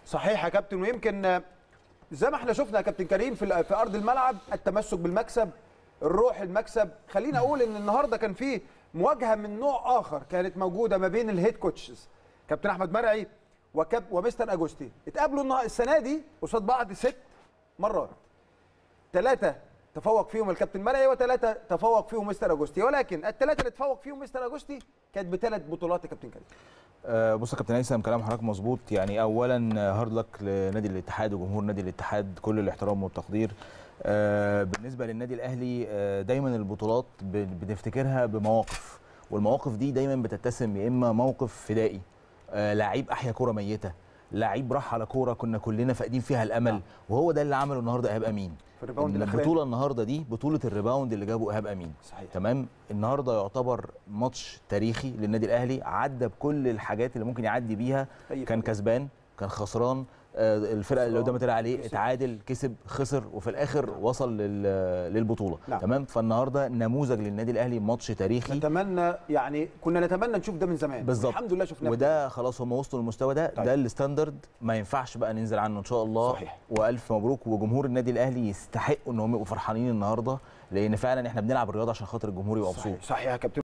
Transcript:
صحيح يا كابتن ويمكن آه، زي ما احنا شفنا يا كابتن كريم في ال- في ارض الملعب التمسك بالمكسب الروح المكسب خلينا اقول ان النهارده كان في مواجهه من نوع اخر كانت موجوده ما بين الهيد كوتشز كابتن احمد مرعي وكاب ومستر اجوستي اتقابلوا النها- السنه دي قصاد بعض ست مرات ثلاثه تفوق فيهم الكابتن مرعي وثلاثه تفوق فيهم مستر اجوستي ولكن الثلاثه اللي تفوق فيهم مستر اجوستي كانت بثلاث بطولات يا كابتن كريم آه، بص يا كابتن هيثم كلام حضرتك مظبوط يعني اولا آه، هارد لك لنادي الاتحاد وجمهور نادي الاتحاد كل الاحترام والتقدير آه، بالنسبه للنادي الاهلي آه، دايما البطولات ب- بنفتكرها بمواقف والمواقف دي دايما بتتسم يا اما موقف فدائي آه، لعيب احيا كوره ميته لعيب راح على كوره كنا كلنا فاقدين فيها الامل وهو ده اللي عمله النهارده ايهاب امين في الريباوند إن الأخراني. البطوله النهارده دي بطوله الريباوند اللي جابه ايهاب امين صحيح تمام النهارده يعتبر ماتش تاريخي للنادي الاهلي عدى بكل الحاجات اللي ممكن يعدي بيها أي كان فرق. كسبان كان خسران آه، الفرقه اللي خسران، قدامه طلع عليه كسب. اتعادل كسب خسر وفي الاخر وصل لل- للبطوله نعم. تمام فالنهارده نموذج للنادي الاهلي ماتش تاريخي نتمنى يعني كنا نتمنى نشوف ده من زمان بالظبط. الحمد لله شفناه وده خلاص هم وصلوا للمستوى ده طيب. ده الستاندرد ما ينفعش بقى ننزل عنه ان شاء الله صحيح. والف مبروك وجمهور النادي الاهلي يستحقوا ان هم يبقوا فرحانين النهارده لان فعلا احنا بنلعب الرياضه عشان خاطر الجمهور يبقى مبسوط صحيح صحيح يا كابتن